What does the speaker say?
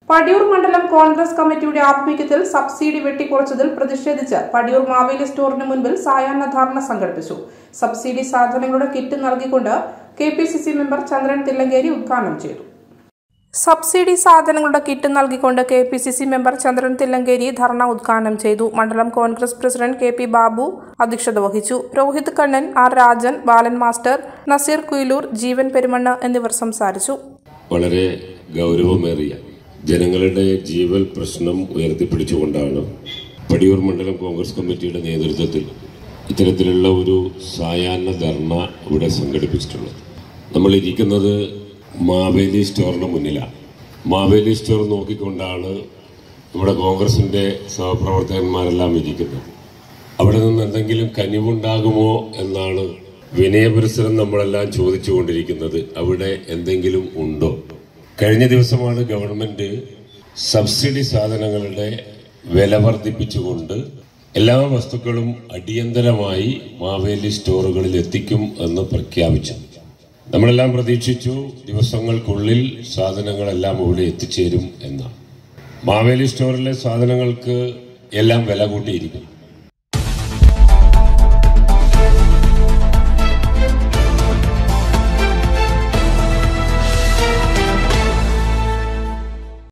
പടിയൂർ മണ്ഡലം കോൺഗ്രസ് കമ്മിറ്റിയുടെ ആഭിമുഖ്യത്തിൽ സബ്സിഡി വെട്ടിക്കുറച്ചതിൽ പ്രതിഷേധിച്ച് പടിയൂർ മാവേലി സ്റ്റോറിന് മുൻപിൽ സായാഹ്ന ധാരണ സംഘടിപ്പിച്ചു സബ്സിഡി സാധനങ്ങളുടെ കിറ്റ് നൽകിക്കൊണ്ട് K P C C member Chandran Thillankeri ഉദ്ഘാടനം ചെയ്തു സബ്സിഡി സാധനങ്ങളുടെ കിറ്റ് നൽകിക്കൊണ്ട് K P C C member Chandran Thillankeri dharna ഉദ്ഘാടനം ചെയ്തു മണ്ഡലം Congress president K P Babu അധ്യക്ഷത വഹിച്ചു രോഹിത് കണ്ണൻ ആർ രാജൻ ബാലൻ മാസ്റ്റർ നസീർ കുയിലൂർ ജീവൻ പെരുമണ്ണ എന്നിവർ സംസാരിച്ചു വളരെ ഗൗരവമേറിയ ജനങ്ങളുടെ ജീവൽ പ്രശ്നം ഉയർത്തിപ്പിടിച്ചുകൊണ്ടാണ് പടിയൂർ മണ്ഡലം കോൺഗ്രസ് കമ്മിറ്റിയുടെ നേതൃത്വത്തിൽ ഇത്തരത്തിലുള്ള ഒരു സായാഹ്ന ധർണ ഇവിടെ സംഘടിപ്പിച്ചിട്ടുള്ളത് നമ്മൾ ഇരിക്കുന്നത് മാവേലി സ്റ്റോറിന് മുന്നിലാണ് മാവേലി സ്റ്റോർ നോക്കിക്കൊണ്ടാണ് നമ്മുടെ കോൺഗ്രസിന്റെ സഹപ്രവർത്തകന്മാരെല്ലാം ഇരിക്കുന്നത് അവിടെ നിന്ന് എന്തെങ്കിലും കനിവുണ്ടാകുമോ എന്നാണ് വിനയപുരസരം നമ്മളെല്ലാം ചോദിച്ചുകൊണ്ടിരിക്കുന്നത് അവിടെ എന്തെങ്കിലും ഉണ്ടോ കഴിഞ്ഞ ദിവസമാണ് ഗവൺമെന്റ് സബ്സിഡി സാധനങ്ങളുടെ വില വർദ്ധിപ്പിച്ചുകൊണ്ട് എല്ലാ വസ്തുക്കളും അടിയന്തരമായി മാവേലി സ്റ്റോറുകളിൽ എത്തിക്കും എന്ന് പ്രഖ്യാപിച്ചു നമ്മളെല്ലാം പ്രതീക്ഷിച്ചു ദിവസങ്ങൾക്കുള്ളിൽ സാധനങ്ങളെല്ലാം ഇവിടെ എത്തിച്ചേരും എന്നാണ് മാവേലി സ്റ്റോറിലെ സാധനങ്ങൾക്ക് എല്ലാം വില കൂട്ടിയിരിക്കും